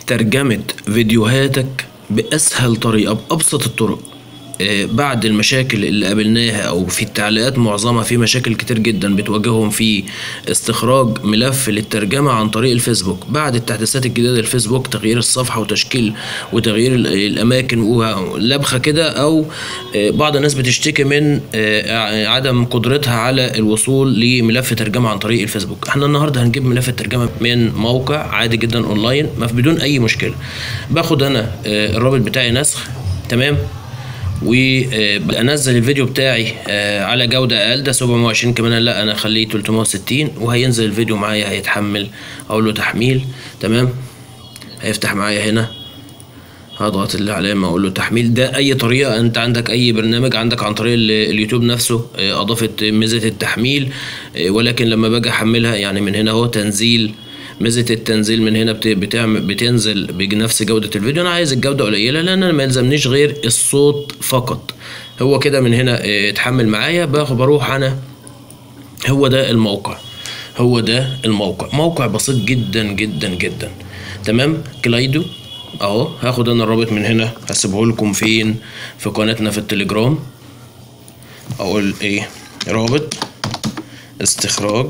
ترجمة فيديوهاتك بأسهل طريقة بأبسط الطرق آه، بعد المشاكل اللي قابلناها او في التعليقات معظمها في مشاكل كتير جدا بتواجههم في استخراج ملف للترجمة عن طريق الفيسبوك بعد التحديثات الجديدة للفيسبوك تغيير الصفحة وتشكيل وتغيير ال- الاماكن ولبخة كده او آه، بعض الناس بتشتكي من آه، عدم قدرتها على الوصول لملف ترجمة عن طريق الفيسبوك احنا النهارده هنجيب ملف الترجمة من موقع عادي جدا اونلاين ما في بدون اي مشكلة باخد انا آه، الرابط بتاعي نسخ تمام وانزل الفيديو بتاعي آه، على جوده اقل ده 720 كمان لا انا اخليه 360 وهينزل الفيديو معايا هيتحمل اقول له تحميل تمام هيفتح معايا هنا هضغط العلامة اقول له تحميل ده اي طريقة انت عندك اي برنامج عندك عن طريق ال- اليوتيوب نفسه آه، اضافت ميزة التحميل آه، ولكن لما باجي احملها يعني من هنا اهو تنزيل ميزة التنزيل من هنا بت- بتعمل بتنزل بنفس جودة الفيديو انا عايز الجودة قليلة لان انا ما يلزمنيش غير الصوت فقط هو كده من هنا آه، اتحمل معايا باخد بروح انا هو ده الموقع هو ده الموقع موقع بسيط جدا جدا جدا تمام كلايدو اهو هاخد انا الرابط من هنا هسيبه لكم فين في قناتنا في التليجرام اقول ايه رابط استخراج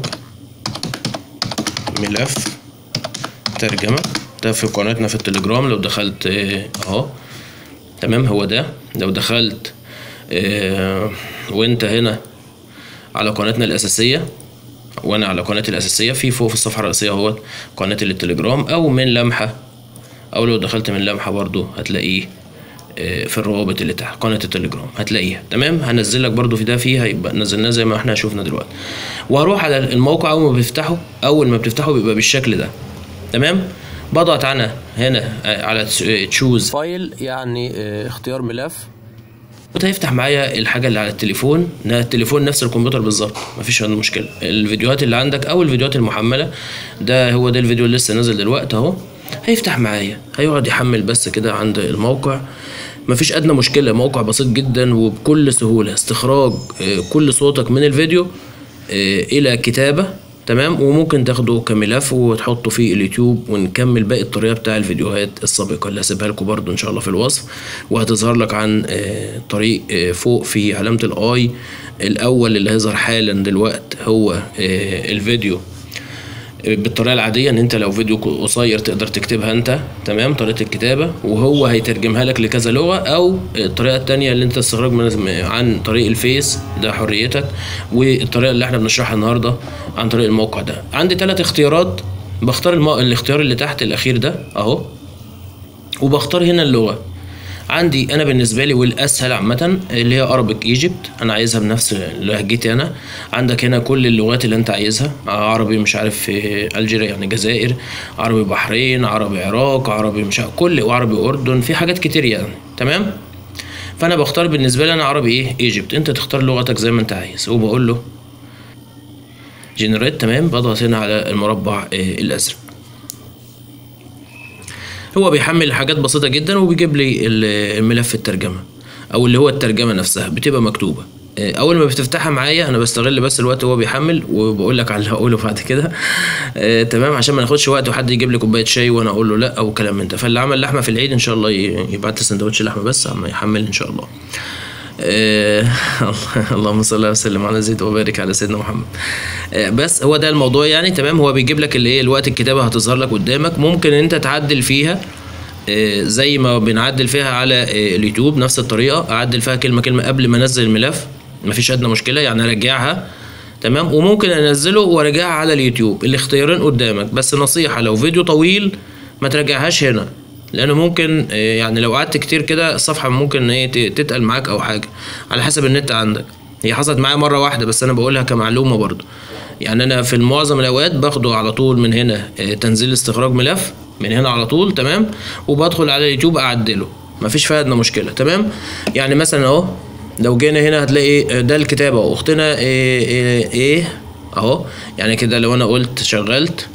ملف ترجمة ده في قناتنا في التليجرام لو دخلت آه، اهو تمام هو ده لو دخلت آه، وانت هنا على قناتنا الأساسية وأنا على قناتي الأساسية في فوق في الصفحة الرئيسية اهوت قناتي للتليجرام أو من لمحة أو لو دخلت من لمحة برضو هتلاقيه آه، في الروابط اللي تحت قناة التليجرام هتلاقيها تمام هنزل لك برضو في ده فيها يبقى نزلناه زي ما احنا شفنا دلوقتي وهروح على الموقع أول ما بفتحه أول ما بتفتحه بيبقى بالشكل ده تمام بضغط انا هنا آه، على تشوز فايل يعني آه، اختيار ملف هيفتح معايا الحاجه اللي على التليفون ده التليفون نفس الكمبيوتر بالظبط مفيش عنده مشكله الفيديوهات اللي عندك او الفيديوهات المحمله ده هو ده الفيديو اللي لسه نازل دلوقتي اهو هيفتح معايا هيقعد يحمل بس كده عند الموقع مفيش ادنى مشكله موقع بسيط جدا وبكل سهوله استخراج آه، كل صوتك من الفيديو آه، الى كتابه تمام وممكن تاخده كملف وتحطه في اليوتيوب ونكمل باقي الطريقه بتاع الفيديوهات السابقه اللي هسيبها لكم برضو ان شاء الله في الوصف وهتظهر لك عن آه، طريق آه، فوق في علامه الاي الاول اللي هيظهر حالا دلوقتي هو آه، الفيديو بالطريقه العاديه ان انت لو فيديو قصير تقدر تكتبها انت تمام طريقه الكتابه وهو هيترجمها لك لكذا لغه او الطريقه التانية اللي انت استخراج من عن طريق الفيس ده حريتك والطريقه اللي احنا بنشرحها النهارده عن طريق الموقع ده عندي ثلاث اختيارات بختار المو... الاختيار اللي تحت الاخير ده اهو وبختار هنا اللغه عندي انا بالنسبه لي والاسهل عامه اللي هي ارابيك ايجيبت انا عايزها بنفس لهجتي انا عندك هنا كل اللغات اللي انت عايزها عربي مش عارف في الجيريا يعني جزائر عربي بحرين عربي عراق عربي مش عارف كل وعربي اردن في حاجات كتير يعني تمام فانا بختار بالنسبه لي انا عربي ايه ايجيبت انت تختار لغتك زي ما انت عايز وبقول له جنريت تمام بضغط هنا على المربع آه، الازرق هو بيحمل حاجات بسيطة جدا وبيجيب لي ال- الملف الترجمة أو اللي هو الترجمة نفسها بتبقى مكتوبة آه، أول ما بتفتحها معايا أنا بستغل بس الوقت وهو بيحمل وبقول لك على اللي هقوله بعد كده آه، تمام عشان ما ناخدش وقت وحد يجيب لي كوباية شاي وأنا أقول له لا أو كلام من ده فاللي عمل لحمة في العيد إن شاء الله ي- يبعت لي سندوتش لحمة بس أما يحمل إن شاء الله آه، اللهم صل وسلم على زيد وبارك على سيدنا محمد آه، بس هو ده الموضوع يعني تمام هو بيجيب لك اللي ايه الوقت الكتابه هتظهر لك قدامك ممكن انت تعدل فيها آه، زي ما بنعدل فيها على آه، اليوتيوب نفس الطريقه اعدل فيها كلمه كلمه قبل ما انزل الملف مفيش ادنى مشكله يعني ارجعها تمام وممكن انزله وارجعها على اليوتيوب الاختيارين قدامك بس نصيحه لو فيديو طويل ما تراجعهاش هنا لانه ممكن آه، يعني لو قعدت كتير كده الصفحه ممكن ايه ت- تتقل معاك او حاجه على حسب النت عندك هي حصلت معايا مره واحده بس انا بقولها كمعلومه برضو يعني انا في معظم الاوقات باخده على طول من هنا آه، تنزيل استخراج ملف من هنا على طول تمام وبدخل على اليوتيوب اعدله مفيش فيها ادنى مشكله تمام يعني مثلا اهو لو جينا هنا هتلاقي آه، ده الكتابه واختنا ايه, إيه, إيه اهو يعني كده لو انا قلت شغلت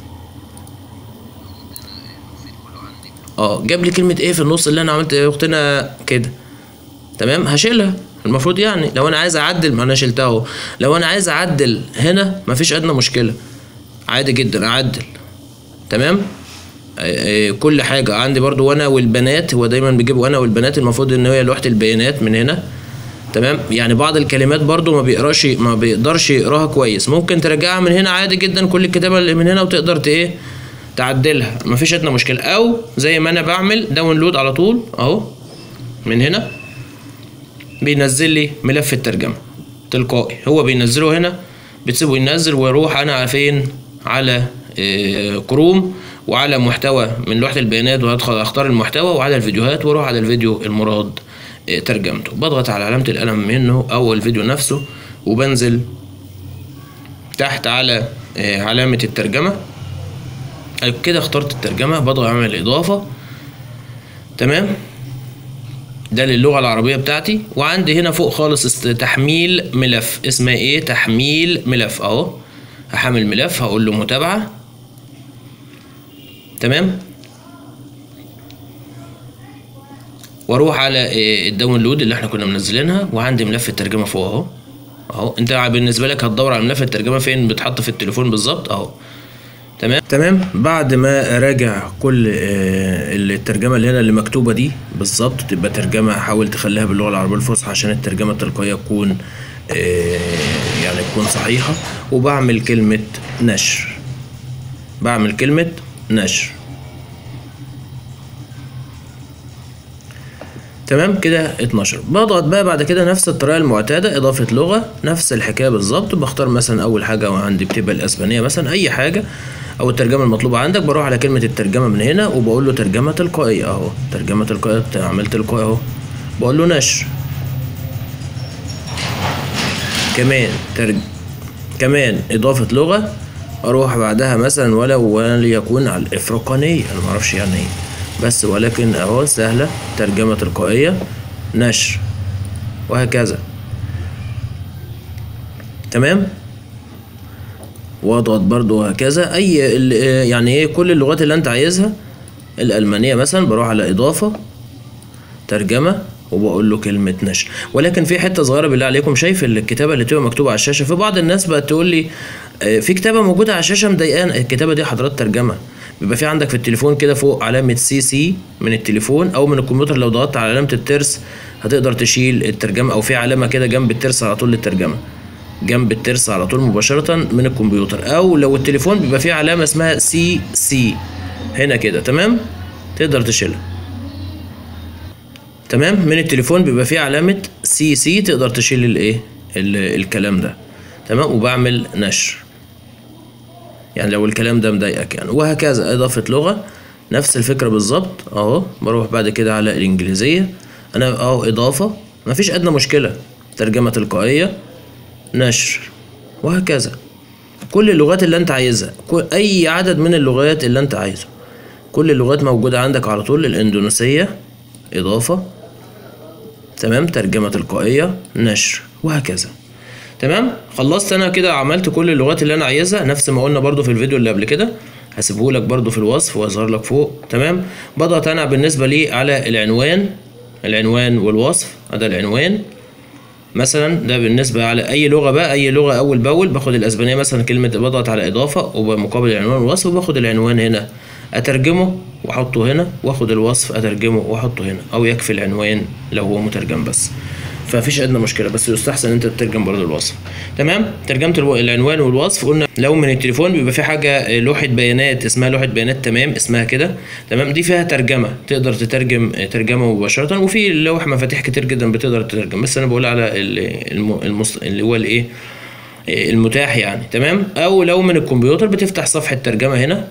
اه جاب لي كلمه ايه في النص اللي انا عملت إيه اختنا كده تمام هشيلها المفروض يعني لو انا عايز اعدل ما انا شلتها اهو لو انا عايز اعدل هنا مفيش ادنى مشكله عادي جدا اعدل تمام آه، آه، كل حاجه عندي برضو وانا والبنات هو دايما بيجيب وانا والبنات المفروض ان هي لوحه البيانات من هنا تمام يعني بعض الكلمات برضو ما بيقراش ما بيقدرش يقراها كويس ممكن تراجعها من هنا عادي جدا كل الكتابه اللي من هنا وتقدر ت- ايه تعدلها مفيش ادنى مشكله او زي ما انا بعمل داونلود على طول اهو من هنا بينزل لي ملف الترجمه تلقائي هو بينزله هنا بتسيبه ينزل واروح انا على فين على آه، كروم وعلى محتوى من لوحه البيانات وهدخل اختار المحتوى وعلى الفيديوهات واروح على الفيديو المراد آه، ترجمته بضغط على علامه القلم منه او الفيديو نفسه وبنزل تحت على آه، علامه الترجمه كده اخترت الترجمه بضغط اعمل اضافه تمام ده للغة العربية بتاعتي وعندي هنا فوق خالص است- تحميل ملف اسمها ايه تحميل ملف اهو هحمل ملف هقول له متابعة تمام واروح على إيه، الداونلود اللي احنا كنا منزلينها وعندي ملف الترجمة فوق اهو اهو انت بالنسبة لك هتدور على ملف الترجمة فين بتحط في التليفون بالظبط اهو تمام تمام بعد ما راجع كل آه، الترجمه اللي هنا اللي مكتوبه دي بالظبط تبقى ترجمه حاول تخليها باللغه العربيه الفصحى عشان الترجمه التلقائيه تكون آه، يعني تكون صحيحه وبعمل كلمه نشر بعمل كلمه نشر تمام كده اتنشر بضغط بقى بعد كده نفس الطريقه المعتاده اضافه لغه نفس الحكايه بالظبط بختار مثلا اول حاجه وعندي بتبقى الاسبانيه مثلا اي حاجه او الترجمه المطلوبه عندك بروح على كلمه الترجمه من هنا وبقول له ترجمه تلقائيه اهو ترجمه تلقائيه عملت تلقائي اهو بقول له نشر كمان ترج... كمان اضافه لغه اروح بعدها مثلا ولو وليكن على الافريقانيه انا معرفش يعني ايه بس ولكن اهو سهله ترجمه تلقائيه نشر وهكذا تمام واضغط برضو وهكذا اي ال- يعني ايه كل اللغات اللي انت عايزها الالمانيه مثلا بروح على اضافه ترجمه وبقول له كلمة نشر ولكن في حتة صغيرة بالله عليكم شايف الكتابة اللي تبقى مكتوبة على الشاشة في بعض الناس بقت تقول لي آه، في كتابة موجودة على الشاشة مضايقانا الكتابة دي حضرات ترجمة بيبقى في عندك في التليفون كده فوق علامة سي سي من التليفون أو من الكمبيوتر لو ضغطت على علامة الترس هتقدر تشيل الترجمة أو في علامة كده جنب الترس على طول للترجمة جنب الترس على طول مباشرة من الكمبيوتر أو لو التليفون بيبقى فيه علامة اسمها سي سي هنا كده تمام تقدر تشيلها تمام من التليفون بيبقى فيه علامة سي سي تقدر تشيل الايه ال- الكلام ده تمام وبعمل نشر يعني لو الكلام ده مضايقك يعني وهكذا اضافة لغة نفس الفكرة بالظبط اهو بروح بعد كده على الانجليزية انا اهو اضافة مفيش ادنى مشكلة ترجمة تلقائية نشر وهكذا كل اللغات اللي انت عايزها كل- اي عدد من اللغات اللي انت عايزه كل اللغات موجودة عندك على طول الاندونيسية اضافة تمام ترجمة تلقائية نشر وهكذا تمام خلصت انا كده عملت كل اللغات اللي انا عايزها نفس ما قلنا برضو في الفيديو اللي قبل كده هسيبه لك برضو في الوصف وهظهر لك فوق تمام بضغط انا بالنسبة لي على العنوان العنوان والوصف هذا العنوان مثلا ده بالنسبة على أي لغة بقى أي لغة أول بأول باخد الأسبانية مثلا كلمة بضغط على إضافة ومقابل العنوان والوصف وباخد العنوان هنا أترجمه وأحطه هنا وآخد الوصف أترجمه وأحطه هنا أو يكفي العنوان لو هو مترجم بس فمفيش أدنى مشكلة بس يستحسن أنت تترجم برضه الوصف تمام ترجمت الو- العنوان والوصف قلنا لو من التليفون بيبقى في حاجة لوحة بيانات اسمها لوحة بيانات تمام اسمها كده تمام دي فيها ترجمة تقدر تترجم ترجمة مباشرة وفي لوح مفاتيح كتير جدا بتقدر تترجم بس أنا بقول على ال- الم- المص... اللي هو الإيه المتاح يعني تمام او لو من الكمبيوتر بتفتح صفحة ترجمة هنا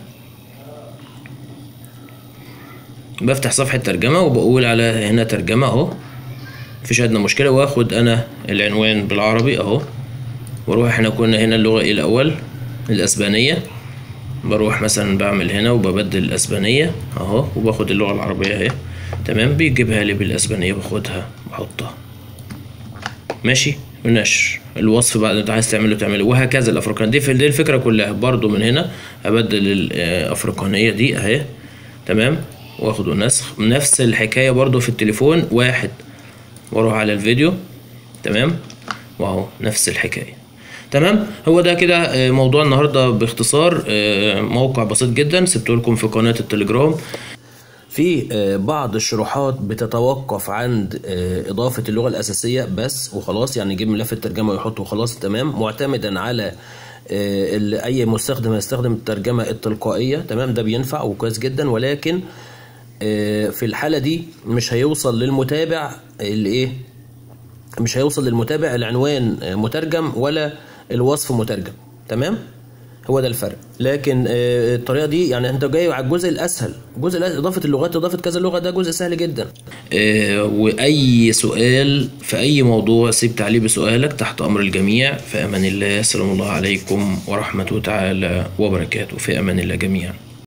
بفتح صفحة ترجمة وبقول على هنا ترجمة اهو مفيش ادنى مشكلة واخد انا العنوان بالعربي اهو واروح احنا كنا هنا اللغة ايه الاول الاسبانية بروح مثلا بعمل هنا وببدل الاسبانية اهو وباخد اللغة العربية اهي تمام بيجيبها لي بالاسبانية باخدها بحطها ماشي ونشر الوصف بعد انت عايز تعمله تعمله وهكذا الافريقان دي في دي الفكره كلها برضو من هنا ابدل الافريقانيه دي اهي تمام واخده نسخ نفس الحكايه برضو في التليفون واحد واروح على الفيديو تمام واهو نفس الحكايه تمام هو ده كده آه، موضوع النهارده باختصار آه، موقع بسيط جدا سبته لكم في قناه التليجرام في آه، بعض الشروحات بتتوقف عند آه، إضافة اللغة الأساسية بس وخلاص يعني يجيب ملف الترجمة ويحطه وخلاص تمام معتمدا على آه، ال- أي مستخدم يستخدم الترجمة التلقائية تمام ده بينفع وكويس جدا ولكن آه، في الحالة دي مش هيوصل للمتابع الإيه مش هيوصل للمتابع العنوان آه، مترجم ولا الوصف مترجم تمام هو ده الفرق لكن آه، الطريقه دي يعني انت جاي على الجزء الاسهل الجزء الأسهل اضافه اللغات اضافه كذا لغه ده جزء سهل جدا واي سؤال في اي موضوع سيب تعليق بسؤالك تحت امر الجميع في امان الله سلام الله عليكم ورحمه تعالى وبركاته في امان الله جميعا